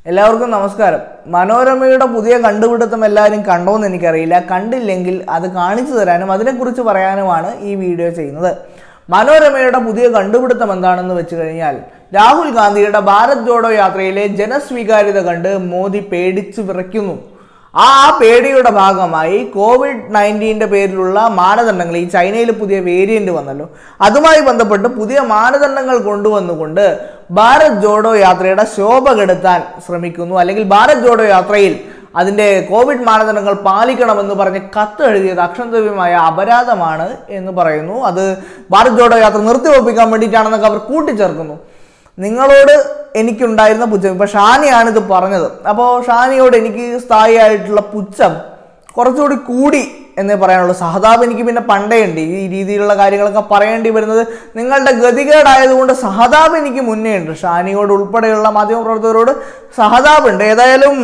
എല്ലാവർക്കും നമസ്കാരം മനോരമയുടെ പുതിയ കണ്ടുപിടുത്തം എല്ലാവരും കണ്ടോന്ന് എനിക്കറിയില്ല കണ്ടില്ലെങ്കിൽ അത് കാണിച്ചു തരാനും അതിനെക്കുറിച്ച് പറയാനുമാണ് ഈ വീഡിയോ ചെയ്യുന്നത് മനോരമയുടെ പുതിയ കണ്ടുപിടുത്തം എന്താണെന്ന് വെച്ച് കഴിഞ്ഞാൽ രാഹുൽ ഗാന്ധിയുടെ ഭാരത് ജോഡോ യാത്രയിലെ ജനസ്വീകാര്യത കണ്ട് മോദി പേടിച്ചു വിറയ്ക്കുന്നു ആ പേടിയുടെ ഭാഗമായി കോവിഡ് നയൻറ്റീൻ്റെ പേരിലുള്ള മാനദണ്ഡങ്ങൾ ഈ ചൈനയിൽ പുതിയ വേരിയന്റ് വന്നല്ലോ അതുമായി ബന്ധപ്പെട്ട് പുതിയ മാനദണ്ഡങ്ങൾ കൊണ്ടുവന്നുകൊണ്ട് ഭാരത് ജോഡോ യാത്രയുടെ ശോഭ കെടുത്താൻ ശ്രമിക്കുന്നു അല്ലെങ്കിൽ ഭാരത് ജോഡോ യാത്രയിൽ അതിൻ്റെ കോവിഡ് മാനദണ്ഡങ്ങൾ പാലിക്കണമെന്ന് പറഞ്ഞ് കത്ത് എഴുതിയത് അക്ഷന്തവ്യമായ അപരാധമാണ് എന്ന് പറയുന്നു അത് ഭാരത് ജോഡോ യാത്ര നിർത്തിവെപ്പിക്കാൻ വേണ്ടിയിട്ടാണെന്നൊക്കെ അവർ കൂട്ടിച്ചേർക്കുന്നു നിങ്ങളോട് എനിക്കുണ്ടായിരുന്ന പുച്ഛം ഇപ്പൊ ഷാനിയാണ് ഇത് പറഞ്ഞത് അപ്പോൾ ഷാനിയോട് എനിക്ക് സ്ഥായിയായിട്ടുള്ള പുച്ഛം കുറച്ചുകൂടി കൂടി എന്നേ പറയാനുള്ളൂ സഹതാപ് എനിക്ക് പിന്നെ പണ്ടേ ഉണ്ട് ഈ രീതിയിലുള്ള കാര്യങ്ങളൊക്കെ പറയേണ്ടി വരുന്നത് നിങ്ങളുടെ ഗതികേടായതുകൊണ്ട് സഹതാപ് എനിക്ക് മുന്നേ ഉണ്ട് ഷാനിയോട് ഉൾപ്പെടെയുള്ള മാധ്യമപ്രവർത്തകരോട് സഹതാപ് ഉണ്ട് ഏതായാലും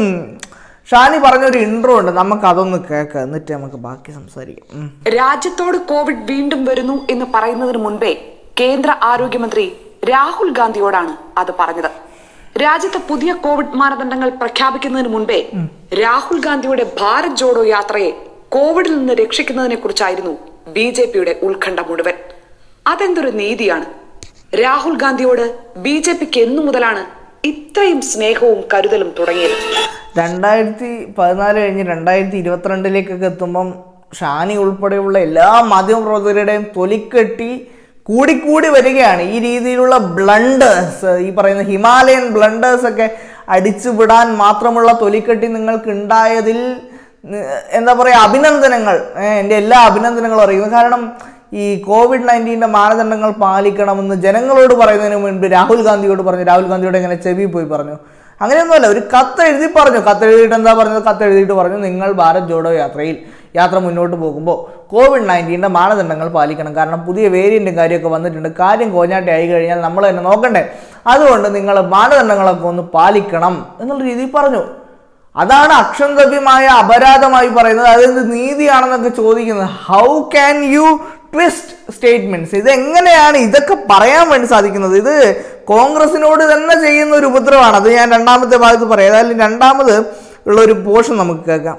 ഷാനി പറഞ്ഞൊരു ഇൻട്രോ ഉണ്ട് നമുക്ക് അതൊന്ന് കേൾക്കാം എന്നിട്ട് നമുക്ക് ബാക്കി സംസാരിക്കാം ഉം. രാജ്യത്തോട് കോവിഡ് വീണ്ടും വരുന്നു എന്ന് പറയുന്നതിന് മുൻപേ കേന്ദ്ര ആരോഗ്യമന്ത്രി രാഹുൽ ഗാന്ധിയോടാണ് അത് പറഞ്ഞത് രാജ്യത്ത് പുതിയ കോവിഡ് മാനദണ്ഡങ്ങൾ പ്രഖ്യാപിക്കുന്നതിന് മുൻപേ രാഹുൽ ഗാന്ധിയുടെ ഭാരത് ജോഡോ യാത്രയെ കോവിഡിൽ നിന്ന് രക്ഷിക്കുന്നതിനെ കുറിച്ചായിരുന്നു ബി ജെ പിയുടെ ഉത്കണ്ഠ മുഴുവൻ അതെന്തൊരു നീതിയാണ് രാഹുൽ ഗാന്ധിയോട് ബി ജെ പിക്ക് എന്നു മുതലാണ് ഇത്രയും സ്നേഹവും കരുതലും തുടങ്ങിയത് രണ്ടായിരത്തി പതിനാല് കഴിഞ്ഞ് രണ്ടായിരത്തി ഇരുപത്തിരണ്ടിലേക്കൊക്കെ എത്തുമ്പം ഷാനി ഉൾപ്പെടെയുള്ള എല്ലാ മാധ്യമപ്രവർത്തകരുടെയും തൊലിക്കെട്ടി കൂടിക്കൂടി വരികയാണ് ഈ രീതിയിലുള്ള ബ്ലണ്ടേഴ്സ് ഈ പറയുന്ന ഹിമാലയൻ ബ്ലണ്ടേഴ്സ് ഒക്കെ അടിച്ചുവിടാൻ മാത്രമുള്ള തൊലിക്കെട്ടി നിങ്ങൾക്ക് ഉണ്ടായതിൽ നി- എന്താ പറയുക അഭിനന്ദനങ്ങൾ ഏഹ് എൻ്റെ എല്ലാ അഭിനന്ദനങ്ങളും അറിയുന്നു കാരണം ഈ കോവിഡ് നയൻറ്റീൻ്റെ മാനദണ്ഡങ്ങൾ പാലിക്കണമെന്ന് ജനങ്ങളോട് പറയുന്നതിന് മുൻപ് രാഹുൽ ഗാന്ധിയോട് പറഞ്ഞു രാഹുൽ ഗാന്ധിയോട് എങ്ങനെ ചെവി പോയി പറഞ്ഞു അങ്ങനെയൊന്നുമല്ല ഒരു കത്ത് എഴുതി പറഞ്ഞു കത്ത് എഴുതിയിട്ട് എന്താ പറഞ്ഞത് കത്ത് എഴുതിയിട്ട് പറഞ്ഞു നിങ്ങൾ ഭാരത് ജോഡോ യാത്രയിൽ യാത്ര മുന്നോട്ട് പോകുമ്പോൾ കോവിഡ് നയൻറ്റീൻ്റെ മാനദണ്ഡങ്ങൾ പാലിക്കണം കാരണം പുതിയ വേരിയൻറ്റും കാര്യമൊക്കെ വന്നിട്ടുണ്ട് കാര്യം കോഞ്ഞാട്ടി ആയി കഴിഞ്ഞാൽ നമ്മൾ തന്നെ നോക്കണ്ടേ അതുകൊണ്ട് നിങ്ങൾ മാനദണ്ഡങ്ങളൊക്കെ ഒന്ന് പാലിക്കണം എന്നുള്ള രീതിയിൽ പറഞ്ഞു അതാണ് അക്ഷന്തവ്യമായ അപരാധമായി പറയുന്നത് അതെന്ത് നീതിയാണെന്നൊക്കെ ചോദിക്കുന്നത് how can you twist statements ഇത് എങ്ങനെയാണ് ഇതൊക്കെ പറയാൻ വേണ്ടി സാധിക്കുന്നത് ഇത് കോൺഗ്രസിനോട് തന്നെ ചെയ്യുന്ന ഒരു ഉപദ്രവമാണ് അത് ഞാൻ രണ്ടാമത്തെ ഭാഗത്ത് പറയാം ഏതായാലും രണ്ടാമത് ഉള്ള ഒരു പോർഷൻ നമുക്ക് കേൾക്കാം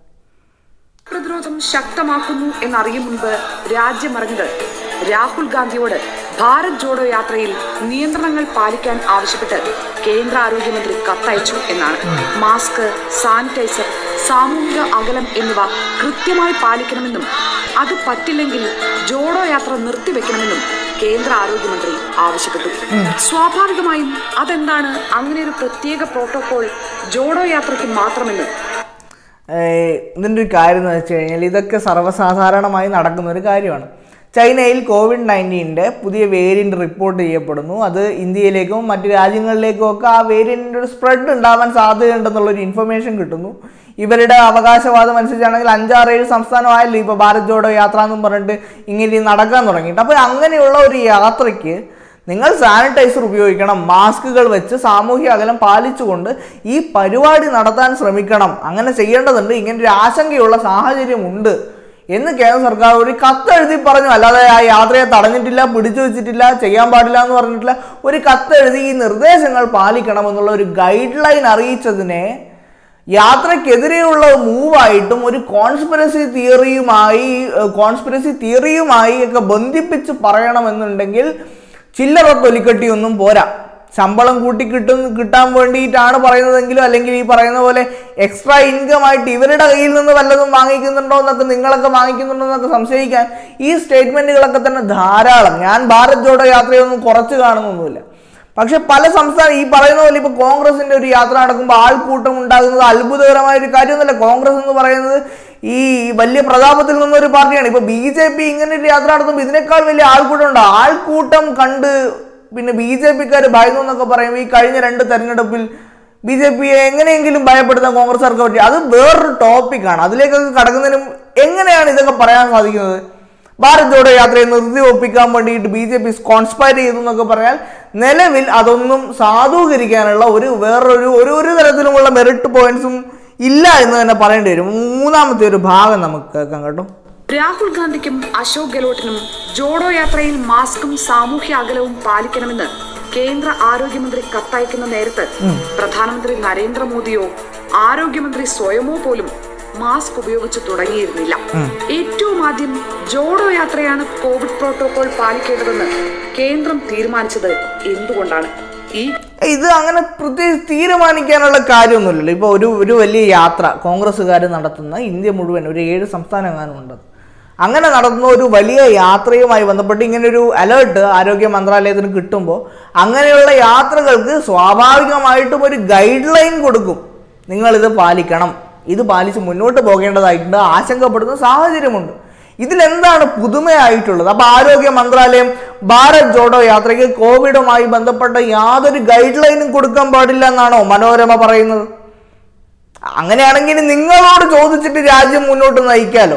പ്രതിരോധം ശക്തമാക്കുന്നു എന്നറിയും മുൻപ് രാജ്യമറിഞ്ഞത് രാഹുൽ ഗാന്ധിയോട് ഭാരത് ജോഡോ യാത്രയിൽ നിയന്ത്രണങ്ങൾ പാലിക്കാൻ ആവശ്യപ്പെട്ട് കേന്ദ്ര ആരോഗ്യമന്ത്രി കത്തയച്ചു എന്നാണ് മാസ്ക് സാനിറ്റൈസർ സാമൂഹിക അകലം എന്നിവ കൃത്യമായി പാലിക്കണമെന്നും അത് പറ്റില്ലെങ്കിൽ ജോഡോ യാത്ര നിർത്തിവെക്കണമെന്നും കേന്ദ്ര ആരോഗ്യമന്ത്രി ആവശ്യപ്പെട്ടു സ്വാഭാവികമായും അതെന്താണ് അങ്ങനെ ഒരു പ്രത്യേക പ്രോട്ടോകോൾ ജോഡോ യാത്രയ്ക്ക് മാത്രമെന്ന് ഏഹ് ഇതിൻ്റെ ഒരു കാര്യം എന്ന് വെച്ച് കഴിഞ്ഞാൽ ഇതൊക്കെ സർവ്വസാധാരണമായി നടക്കുന്ന ഒരു കാര്യമാണ് ചൈനയിൽ കോവിഡ് നയൻറ്റീൻ്റെ പുതിയ വേരിയൻ്റ് റിപ്പോർട്ട് ചെയ്യപ്പെടുന്നു അത് ഇന്ത്യയിലേക്കും മറ്റ് രാജ്യങ്ങളിലേക്കും ഒക്കെ ആ വേരിയൻറ്റിൻ്റെ ഒരു സ്പ്രെഡ് ഉണ്ടാവാൻ സാധ്യതയുണ്ടെന്നുള്ളൊരു ഇൻഫർമേഷൻ കിട്ടുന്നു ഇവരുടെ അവകാശവാദം അനുസരിച്ചാണെങ്കിൽ അഞ്ചാറേഴ് സംസ്ഥാനമായല്ലോ ഇപ്പോൾ ഭാരത് ജോഡോ യാത്ര എന്നും പറഞ്ഞിട്ട് ഇങ്ങനെ നടക്കാൻ തുടങ്ങിയിട്ട് അപ്പോൾ അങ്ങനെയുള്ള ഒരു യാത്രയ്ക്ക് നിങ്ങൾ സാനിറ്റൈസർ ഉപയോഗിക്കണം മാസ്കുകൾ വെച്ച് സാമൂഹ്യ അകലം പാലിച്ചുകൊണ്ട് ഈ പരിപാടി നടത്താൻ ശ്രമിക്കണം അങ്ങനെ ചെയ്യേണ്ടതുണ്ട് ഇങ്ങനെ ഒരു ആശങ്കയുള്ള സാഹചര്യമുണ്ട് എന്ന് കേന്ദ്ര സർക്കാർ ഒരു കത്ത് എഴുതി പറഞ്ഞു അല്ലാതെ ആ യാത്രയെ തടഞ്ഞിട്ടില്ല പിടിച്ചു വെച്ചിട്ടില്ല ചെയ്യാൻ പാടില്ല എന്ന് പറഞ്ഞിട്ടില്ല ഒരു കത്ത് എഴുതി ഈ നിർദ്ദേശങ്ങൾ പാലിക്കണം എന്നുള്ള ഒരു ഗൈഡ് ലൈൻ അറിയിച്ചതിനെ യാത്രക്കെതിരെയുള്ള മൂവായിട്ടും ഒരു കോൺസ്പിറസി തിയറിയുമായി കോൺസ്പിറസി തിയറിയുമായി ഒക്കെ ബന്ധിപ്പിച്ച് പറയണമെന്നുണ്ടെങ്കിൽ ചില്ലറ തൊലിക്കെട്ടിയൊന്നും പോരാ ശമ്പളം കൂട്ടി കിട്ടും കിട്ടാൻ വേണ്ടിയിട്ടാണ് പറയുന്നതെങ്കിലും അല്ലെങ്കിൽ ഈ പറയുന്ന പോലെ എക്സ്ട്രാ ഇൻകം ആയിട്ട് ഇവരുടെ കയ്യിൽ നിന്ന് വല്ലതും വാങ്ങിക്കുന്നുണ്ടോ എന്നൊക്കെ നിങ്ങളൊക്കെ വാങ്ങിക്കുന്നുണ്ടോ എന്നൊക്കെ സംശയിക്കാൻ ഈ സ്റ്റേറ്റ്മെന്റുകളൊക്കെ തന്നെ ധാരാളം ഞാൻ ഭാരത് ജോഡോ യാത്രയൊന്നും കുറച്ച് കാണുന്നൊന്നുമില്ല പക്ഷെ പല സംസ്ഥാനം ഈ പറയുന്ന പോലെ ഇപ്പൊ കോൺഗ്രസിന്റെ ഒരു യാത്ര നടക്കുമ്പോൾ ആൾക്കൂട്ടം ഉണ്ടാകുന്നത് അത്ഭുതകരമായ ഒരു കാര്യമൊന്നുമല്ല കോൺഗ്രസ് എന്ന് പറയുന്നത് ഈ വലിയ പ്രതാപത്തിൽ നിന്നൊരു പാർട്ടിയാണ് ഇപ്പൊ ബി ജെ പി ഇങ്ങനെ ഒരു യാത്ര നടത്തുമ്പോൾ ഇതിനേക്കാൾ വലിയ ആൾക്കൂട്ടം ഉണ്ട് ആൾക്കൂട്ടം കണ്ട് പിന്നെ ബി ജെ പിക്കാർ ഭയന്നു എന്നൊക്കെ പറയുമ്പോൾ ഈ കഴിഞ്ഞ രണ്ട് തെരഞ്ഞെടുപ്പിൽ ബി ജെ പിയെ എങ്ങനെയെങ്കിലും ഭയപ്പെടുത്താൻ കോൺഗ്രസ്സുകാർക്ക് പറ്റി അത് വേറൊരു ടോപ്പിക്കാണ് അതിലേക്കൊക്കെ കടക്കുന്നതിനും എങ്ങനെയാണ് ഇതൊക്കെ പറയാൻ സാധിക്കുന്നത് ഭാരത് ജോഡോ യാത്രയെ നിർത്തി ഒപ്പിക്കാൻ വേണ്ടിയിട്ട് ബി ജെ പി കോൺസ്പയർ ചെയ്തു എന്നൊക്കെ പറഞ്ഞാൽ നിലവിൽ അതൊന്നും സാധൂകരിക്കാനുള്ള ഒരു വേറൊരു ഒരു ഒരു തരത്തിലുമുള്ള മെറിറ്റ് പോയിന്റ്സും ഇല്ല എന്ന് തന്നെ പറയേണ്ടി വരും മൂന്നാമത്തെ ഒരു ഭാഗം നമുക്ക് കേൾക്കാം കേട്ടോ രാഹുൽ ഗാന്ധിക്കും അശോക് ഗെഹ്ലോട്ടിനും ജോഡോ യാത്രയിൽ മാസ്കും സാമൂഹ്യ അകലവും പാലിക്കണമെന്ന് കേന്ദ്ര ആരോഗ്യമന്ത്രി കത്തയക്കുന്ന നേരത്ത് പ്രധാനമന്ത്രി നരേന്ദ്രമോദിയോ ആരോഗ്യമന്ത്രി സ്വയമോ പോലും മാസ്ക് ഉപയോഗിച്ച് തുടങ്ങിയിരുന്നില്ല ഏറ്റവും ആദ്യം ജോഡോ യാത്രയാണ് കോവിഡ് പ്രോട്ടോകോൾ പാലിക്കേണ്ടതെന്ന് കേന്ദ്രം തീരുമാനിച്ചത് എന്തുകൊണ്ടാണ് ഈ ഇത് അങ്ങനെ പ്രത്യേകിച്ച് തീരുമാനിക്കാനുള്ള കാര്യമൊന്നുമില്ലല്ലോ ഇപ്പോൾ ഒരു ഒരു വലിയ യാത്ര കോൺഗ്രസ്സുകാർ നടത്തുന്ന ഇന്ത്യ മുഴുവൻ ഒരു ഏഴ് സംസ്ഥാനങ്ങാനും ഉണ്ട് അങ്ങനെ നടത്തുന്ന ഒരു വലിയ യാത്രയുമായി ബന്ധപ്പെട്ട് ഇങ്ങനെ ഒരു അലേർട്ട് ആരോഗ്യ മന്ത്രാലയത്തിന് കിട്ടുമ്പോൾ അങ്ങനെയുള്ള യാത്രകൾക്ക് സ്വാഭാവികമായിട്ടും ഒരു ഗൈഡ് ലൈൻ കൊടുക്കും നിങ്ങളിത് പാലിക്കണം ഇത് പാലിച്ച് മുന്നോട്ട് പോകേണ്ടതായിട്ടുണ്ട് ആശങ്കപ്പെടുന്ന സാഹചര്യമുണ്ട് ഇതിലെന്താണ് പുതുമയായിട്ടുള്ളത് അപ്പൊ ആരോഗ്യ മന്ത്രാലയം ഭാരത് ജോഡോ യാത്രയ്ക്ക് കോവിഡുമായി ബന്ധപ്പെട്ട യാതൊരു ഗൈഡ് ലൈനും കൊടുക്കാൻ പാടില്ല എന്നാണോ മനോരമ പറയുന്നത് അങ്ങനെയാണെങ്കിൽ നിങ്ങളോട് ചോദിച്ചിട്ട് രാജ്യം മുന്നോട്ട് നയിക്കാലോ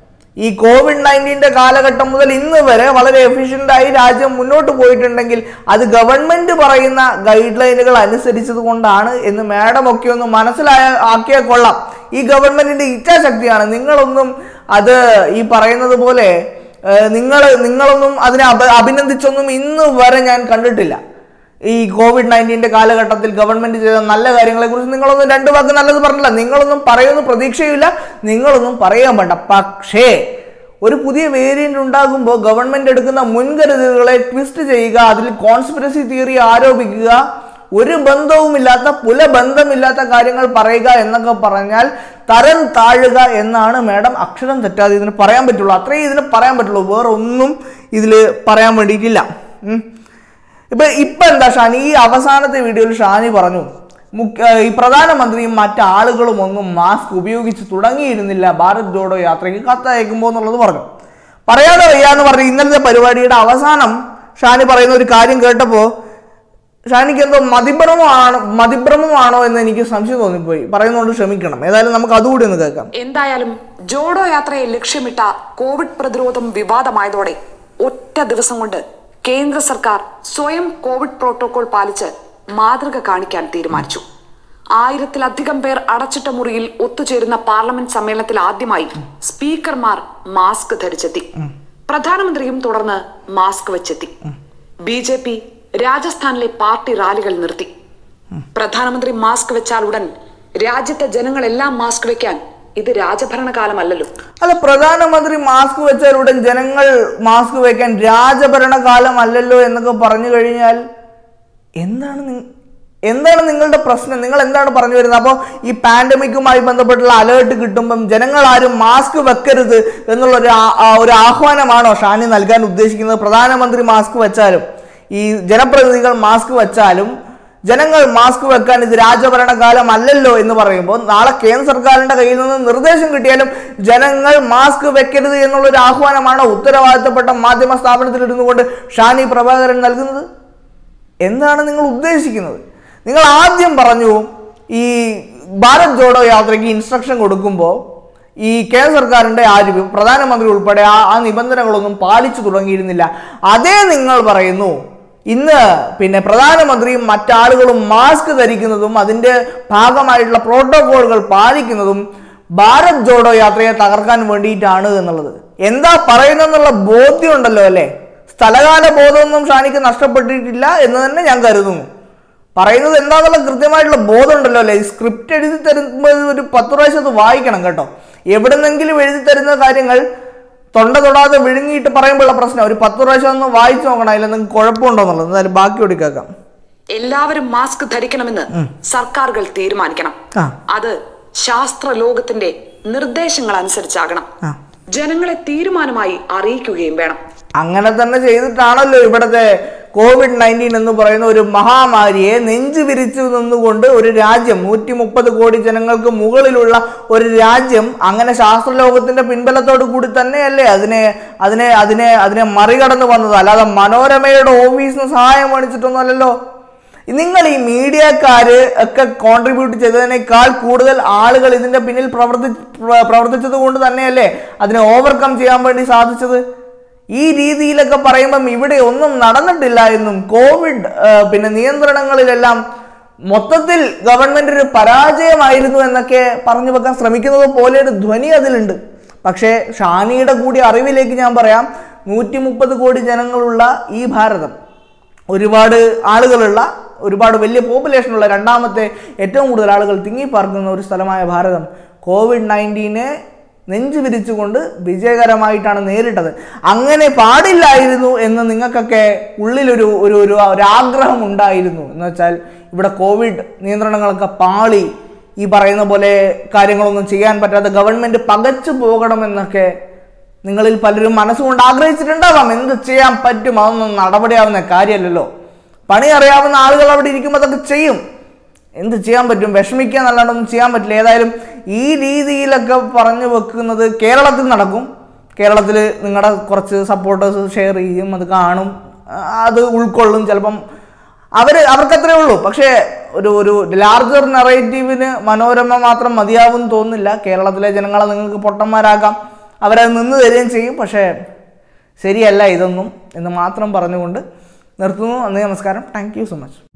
ഈ കോവിഡ് നയൻറ്റീൻ്റെ കാലഘട്ടം മുതൽ ഇന്ന് വരെ വളരെ എഫിഷ്യൻ്റായി രാജ്യം മുന്നോട്ട് പോയിട്ടുണ്ടെങ്കിൽ അത് ഗവൺമെന്റ് പറയുന്ന ഗൈഡ് ലൈനുകൾ അനുസരിച്ചത് കൊണ്ടാണ് എന്ന് മാഡം ഒക്കെ ഒന്ന് മനസ്സിലായ ആക്കിയാൽ കൊള്ളാം ഈ ഗവൺമെന്റിന്റെ ഇച്ഛാശക്തിയാണ് നിങ്ങളൊന്നും അത് ഈ പറയുന്നത് പോലെ നിങ്ങൾ നിങ്ങളൊന്നും അതിനെ അഭ അഭിനന്ദിച്ചൊന്നും ഇന്ന് വരെ ഞാൻ കണ്ടിട്ടില്ല ഈ കോവിഡ് നയൻറ്റീൻ്റെ കാലഘട്ടത്തിൽ ഗവൺമെന്റ് ചെയ്ത നല്ല കാര്യങ്ങളെ കുറിച്ച് നിങ്ങളൊന്നും രണ്ട് വാക്ക് നല്ലത് പറഞ്ഞില്ല നിങ്ങളൊന്നും പറയുന്ന പ്രതീക്ഷയില്ല നിങ്ങളൊന്നും പറയാൻ വേണ്ട പക്ഷേ ഒരു പുതിയ വേരിയന്റ് ഉണ്ടാകുമ്പോൾ ഗവൺമെന്റ് എടുക്കുന്ന മുൻകരുതലുകളെ ട്വിസ്റ്റ് ചെയ്യുക അതിൽ കോൺസ്പിറസി തിയറി ആരോപിക്കുക ഒരു ബന്ധവുമില്ലാത്ത പുലബന്ധമില്ലാത്ത കാര്യങ്ങൾ പറയുക എന്നൊക്കെ പറഞ്ഞാൽ തരം താഴുക എന്നാണ് മാഡം അക്ഷരം തെറ്റാതെ ഇതിന് പറയാൻ പറ്റുള്ളൂ അത്രയും ഇതിന് പറയാൻ പറ്റുള്ളൂ വേറെ ഒന്നും ഇതിൽ പറയാൻ വേണ്ടിയിട്ടില്ല ഉം. ഇപ്പൊ ഇപ്പൊ എന്താ ഷാനി ഈ അവസാനത്തെ വീഡിയോയിൽ ഷാനി പറഞ്ഞു മുഖ്യ ഈ പ്രധാനമന്ത്രിയും മറ്റാളുകളും ഒന്നും മാസ്ക് ഉപയോഗിച്ച് തുടങ്ങിയിരുന്നില്ല ഭാരത് ജോഡോ യാത്രയ്ക്ക് കത്തയക്കുമ്പോൾ എന്നുള്ളത് പറഞ്ഞു പറയാതെ വയ്യാന്ന് പറഞ്ഞ് ഇന്നലത്തെ പരിപാടിയുടെ അവസാനം ഷാനി പറയുന്ന ഒരു കാര്യം കേട്ടപ്പോൾ ഷാനിക്ക് എന്തോ മതിഭ്രമമാണോ മതിഭ്രമമാണോ എന്ന് എനിക്ക് സംശയം തോന്നിപ്പോയി പറയുന്നതുകൊണ്ട് ക്ഷമിക്കണം ഏതായാലും നമുക്ക് അതുകൂടി ഒന്ന് കേൾക്കാം എന്തായാലും ജോഡോ യാത്രയെ ലക്ഷ്യമിട്ട കോവിഡ് പ്രതിരോധം വിവാദമായതോടെ ഒറ്റ ദിവസം കൊണ്ട് കേന്ദ്ര സർക്കാർ സ്വയം കോവിഡ് പ്രോട്ടോകോൾ പാലിച്ച് മാതൃക കാണിക്കാൻ തീരുമാനിച്ചു ആയിരത്തിലധികം പേർ അടച്ചിട്ട മുറിയിൽ ഒത്തുചേരുന്ന പാർലമെന്റ് സമ്മേളനത്തിൽ ആദ്യമായി സ്പീക്കർമാർ മാസ്ക് ധരിച്ചെത്തി പ്രധാനമന്ത്രിയും തുടർന്ന് മാസ്ക് വെച്ചെത്തി ബി ജെ പി രാജസ്ഥാനിലെ പാർട്ടി റാലികൾ നിർത്തി പ്രധാനമന്ത്രി മാസ്ക് വെച്ചാൽ ഉടൻ രാജ്യത്തെ ജനങ്ങളെല്ലാം മാസ്ക് വെക്കാൻ ഇത് രാജഭരണകാലമല്ലല്ലോ അല്ല പ്രധാനമന്ത്രി മാസ്ക് വെച്ചാൽ ഉടൻ ജനങ്ങൾ മാസ്ക് വെക്കാൻ രാജഭരണകാലം അല്ലല്ലോ എന്നൊക്കെ പറഞ്ഞു കഴിഞ്ഞാൽ എന്താണ് നി- എന്താണ് നിങ്ങളുടെ പ്രശ്നം നിങ്ങൾ എന്താണ് പറഞ്ഞു വരുന്നത് അപ്പോൾ ഈ പാൻഡമിക്കുമായി ബന്ധപ്പെട്ടുള്ള അലേർട്ട് കിട്ടുമ്പം ജനങ്ങൾ ആരും മാസ്ക് വെക്കരുത് എന്നുള്ള ഒരു ആ- ആ ഒരു ആഹ്വാനമാണോ ഷാനി നൽകാൻ ഉദ്ദേശിക്കുന്നത് പ്രധാനമന്ത്രി മാസ്ക് വെച്ചാലും ഈ ജനപ്രതിനിധികൾ മാസ്ക് വെച്ചാലും ജനങ്ങൾ മാസ്ക് വെക്കാൻ ഇത് രാജഭരണകാലം അല്ലല്ലോ എന്ന് പറയുമ്പോൾ നാളെ കേന്ദ്ര സർക്കാരിന്റെ കയ്യിൽ നിന്ന് നിർദ്ദേശം കിട്ടിയാലും ജനങ്ങൾ മാസ്ക് വെക്കരുത് എന്നുള്ള ഒരു ആഹ്വാനമാണോ ഉത്തരവാദിത്തപ്പെട്ട മാധ്യമ സ്ഥാപനത്തിൽ ഇരുന്നു കൊണ്ട് ഷാനി പ്രഭാകരൻ നൽകുന്നത് എന്താണ് നിങ്ങൾ ഉദ്ദേശിക്കുന്നത് നിങ്ങൾ ആദ്യം പറഞ്ഞു ഈ ഭാരത് ജോഡോ യാത്രയ്ക്ക് ഇൻസ്ട്രക്ഷൻ കൊടുക്കുമ്പോൾ ഈ കേന്ദ്ര സർക്കാരിൻ്റെ ആരും പ്രധാനമന്ത്രി ഉൾപ്പെടെ ആ ആ നിബന്ധനകളൊന്നും പാലിച്ചു തുടങ്ങിയിരുന്നില്ല അതേ നിങ്ങൾ പറയുന്നു ഇന്ന് പിന്നെ പ്രധാനമന്ത്രിയും മറ്റാളുകളും മാസ്ക് ധരിക്കുന്നതും അതിൻ്റെ ഭാഗമായിട്ടുള്ള പ്രോട്ടോകോളുകൾ പാലിക്കുന്നതും ഭാരത് ജോഡോ യാത്രയെ തകർക്കാൻ വേണ്ടിയിട്ടാണ് എന്നുള്ളത് എന്താ പറയുന്നെന്നുള്ള ബോധ്യമുണ്ടല്ലോ അല്ലേ സ്ഥലകാല ബോധമൊന്നും ഷാനിക്ക് നഷ്ടപ്പെട്ടിട്ടില്ല എന്ന് തന്നെ ഞാൻ കരുതുന്നു പറയുന്നത് എന്താന്നുള്ള കൃത്യമായിട്ടുള്ള ബോധമുണ്ടല്ലോ അല്ലേ ഈ സ്ക്രിപ്റ്റ് എഴുതി തരുമ്പോൾ ഒരു പത്ത് പ്രാവശ്യം അത് വായിക്കണം കേട്ടോ എവിടെന്നെങ്കിലും എഴുതി തരുന്ന കാര്യങ്ങൾ തൊണ്ട തൊടാതെ വിഴുങ്ങിയിട്ട് പറയുമ്പോഴുള്ള പ്രശ്നം ഒരു പത്ത് പ്രാവശ്യം ഒന്ന് വായിച്ചു നോക്കണം അതിൽ നിങ്ങൾക്ക് കുഴപ്പമുണ്ടോ എന്നുള്ളത് എന്തായാലും ബാക്കി കൂടി കേൾക്കാം എല്ലാവരും മാസ്ക് ധരിക്കണമെന്ന് സർക്കാരുകൾ തീരുമാനിക്കണം ആ. അത് ശാസ്ത്ര ലോകത്തിന്റെ നിർദ്ദേശങ്ങൾ അനുസരിച്ചാകണം ആ. ജനങ്ങളെ തീരുമാനമായി അറിയിക്കുകയും വേണം അങ്ങനെ തന്നെ ചെയ്തിട്ടാണല്ലോ ഇവിടുത്തെ കോവിഡ് നയൻറ്റീൻ എന്ന് പറയുന്ന ഒരു മഹാമാരിയെ നെഞ്ചു വിരിച്ചു നിന്നുകൊണ്ട് ഒരു രാജ്യം നൂറ്റി മുപ്പത് കോടി ജനങ്ങൾക്ക് മുകളിലുള്ള ഒരു രാജ്യം അങ്ങനെ ശാസ്ത്രലോകത്തിന്റെ പിൻബലത്തോടു കൂടി തന്നെയല്ലേ അതിനെ അതിനെ അതിനെ അതിനെ മറികടന്ന് വന്നത് അല്ലാതെ മനോരമയുടെ ഓഫീസിന് സഹായം മേടിച്ചിട്ടൊന്നുമല്ലല്ലോ നിങ്ങൾ ഈ മീഡിയക്കാര് ഒക്കെ കോൺട്രിബ്യൂട്ട് ചെയ്തതിനേക്കാൾ കൂടുതൽ ആളുകൾ ഇതിന്റെ പിന്നിൽ പ്രവർത്തി പ്ര- പ്രവർത്തിച്ചത് കൊണ്ട് തന്നെയല്ലേ അതിനെ ഓവർകം ചെയ്യാൻ വേണ്ടി സാധിച്ചത് ഈ രീതിയിലൊക്കെ പറയുമ്പം ഇവിടെ ഒന്നും നടന്നിട്ടില്ല എന്നും കോവിഡ് ആ, പിന്നെ നിയന്ത്രണങ്ങളിലെല്ലാം മൊത്തത്തിൽ ഗവൺമെന്റ് ഒരു പരാജയമായിരുന്നു എന്നൊക്കെ പറഞ്ഞു വെക്കാൻ ശ്രമിക്കുന്നത് പോലെ ഒരു ധ്വനി അതിലുണ്ട് പക്ഷേ ഷാനിയുടെ കൂടി അറിവിലേക്ക് ഞാൻ പറയാം നൂറ്റി മുപ്പത് കോടി ജനങ്ങളുള്ള ഈ ഭാരതം ഒരുപാട് ആളുകളുള്ള ഒരുപാട് വലിയ പോപ്പുലേഷനുള്ള രണ്ടാമത്തെ ഏറ്റവും കൂടുതൽ ആളുകൾ തിങ്ങിപ്പാർക്കുന്ന ഒരു സ്ഥലമായ ഭാരതം കോവിഡ് നയൻറ്റീനെ നെഞ്ചു വിരിച്ചുകൊണ്ട് വിജയകരമായിട്ടാണ് നേരിട്ടത് അങ്ങനെ പാടില്ലായിരുന്നു എന്ന് നിങ്ങൾക്കൊക്കെ ഉള്ളിലൊരു ഒരു ഒരു ഒരു ആഗ്രഹം ഉണ്ടായിരുന്നു എന്ന് വെച്ചാൽ ഇവിടെ കോവിഡ് നിയന്ത്രണങ്ങളൊക്കെ പാളി ഈ പറയുന്ന പോലെ കാര്യങ്ങളൊന്നും ചെയ്യാൻ പറ്റാതെ ഗവൺമെൻറ് പകച്ചു പോകണമെന്നൊക്കെ നിങ്ങളിൽ പലരും മനസ്സുകൊണ്ട് ആഗ്രഹിച്ചിട്ടുണ്ടാവാം എന്ത് ചെയ്യാൻ പറ്റും അതൊന്നും നടപടിയാവുന്ന കാര്യമല്ലല്ലോ പണി അറിയാവുന്ന ആളുകൾ അവിടെ ഇരിക്കുമ്പോൾ അതൊക്കെ ചെയ്യും എന്ത് ചെയ്യാൻ പറ്റും വിഷമിക്കുക എന്നല്ലാണ്ടൊന്നും ചെയ്യാൻ പറ്റില്ല ഏതായാലും ഈ രീതിയിലൊക്കെ പറഞ്ഞു വെക്കുന്നത് കേരളത്തിൽ നടക്കും കേരളത്തിൽ നിങ്ങളുടെ കുറച്ച് സപ്പോർട്ടേഴ്സ് ഷെയർ ചെയ്യും അത് കാണും ആ, അത് ഉൾക്കൊള്ളും ചിലപ്പം അവർ അവർക്കത്രേ ഉള്ളൂ പക്ഷേ ഒരു ഒരു ലാർജർ നറേറ്റീവിന് മനോരമ മാത്രം മതിയാവും തോന്നുന്നില്ല കേരളത്തിലെ ജനങ്ങളെ നിങ്ങൾക്ക് പൊട്ടന്മാരാക്കാം അവരത് നിന്ന് തരികയും ചെയ്യും പക്ഷേ ശരിയല്ല ഇതൊന്നും എന്ന് മാത്രം പറഞ്ഞുകൊണ്ട് നിർത്തുന്നു നന്ദി നമസ്കാരം താങ്ക് യു സോ മച്ച്